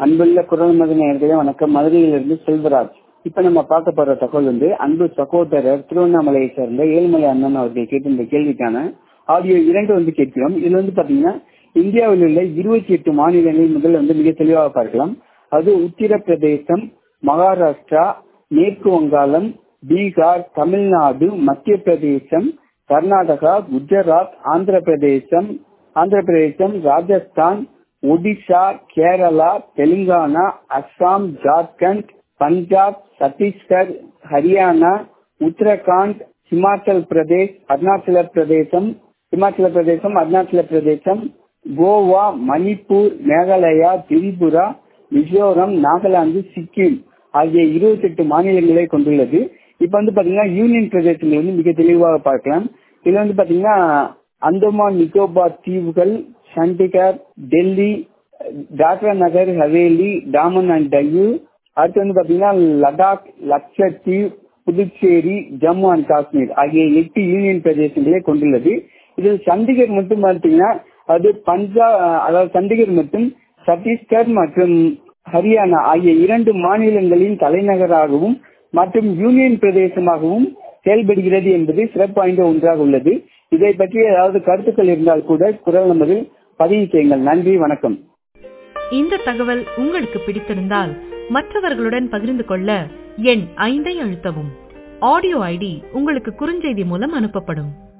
அன்புள்ள குரல் மத நேயர்களே வணக்கம் மதுரையிலிருந்து செல்வராஜ் இப்ப நம்ம பார்க்க போற தகவல் வந்து அன்பு சகோதரர் திருவண்ணாமலையை சேர்ந்த ஏழுமலை அண்ணன் அவர்கள் கேட்டிருந்த கேள்விக்கான ஆடியோ இரண்டு வந்து கேட்கிறோம் இதுல வந்து பாத்தீங்கன்னா இந்தியாவில் உள்ள இருபத்தி எட்டு மாநிலங்கள் முதல்ல வந்து மிக தெளிவாக பார்க்கலாம் அது உத்தரப்பிரதேசம் மகாராஷ்டிரா மேற்கு வங்காளம் பீகார் தமிழ்நாடு மத்திய பிரதேசம் கர்நாடகா குஜராத் ஆந்திர பிரதேசம் ஆந்திர பிரதேசம் ராஜஸ்தான் ஒடிசா கேரளா தெலுங்கானா அஸ்ஸாம் ஜார்க்கண்ட் பஞ்சாப் சத்தீஸ்கர் ஹரியானா உத்தரகாண்ட் ஹிமாச்சல் பிரதேஷ் அருணாச்சல பிரதேசம் ஹிமாச்சல பிரதேசம் அருணாச்சல பிரதேசம் கோவா மணிப்பூர் மேகாலயா திரிபுரா மிசோரம் நாகாலாந்து சிக்கிம் ஆகிய இருபத்தி எட்டு மாநிலங்களை கொண்டுள்ளது இப்ப வந்து பாத்தீங்கன்னா யூனியன் பிரதேசங்கள் வந்து மிக தெளிவாக பார்க்கலாம் இதுல வந்து பாத்தீங்கன்னா அந்தமான் நிக்கோபார் தீவுகள் சண்டிகர் டெல்லி டாக்ரா நகர் ஹவேலி டாமன் அண்ட் டையூ அடுத்து வந்து பாத்தீங்கன்னா லடாக் லட்சத்தீவு புதுச்சேரி ஜம்மு அண்ட் காஷ்மீர் ஆகிய எட்டு யூனியன் பிரதேசங்களை கொண்டுள்ளது இதில் சண்டிகர் மட்டும் பார்த்தீங்கன்னா அது பஞ்சாப் அதாவது சண்டிகர் மற்றும் சத்தீஸ்கர் மற்றும் ஹரியானா ஆகிய இரண்டு மாநிலங்களின் தலைநகராகவும் மற்றும் யூனியன் பிரதேசமாகவும் செயல்படுகிறது என்பது சிறப்பு வாய்ந்த ஒன்றாக உள்ளது இதை பற்றி ஏதாவது கருத்துக்கள் இருந்தால் கூட குரல் நமதில் பதிவு செய்யுங்கள் நன்றி வணக்கம் இந்த தகவல் உங்களுக்கு பிடித்திருந்தால் மற்றவர்களுடன் பகிர்ந்து கொள்ள எண் ஐந்தை அழுத்தவும் ஆடியோ ஐடி உங்களுக்கு குறுஞ்செய்தி மூலம் அனுப்பப்படும்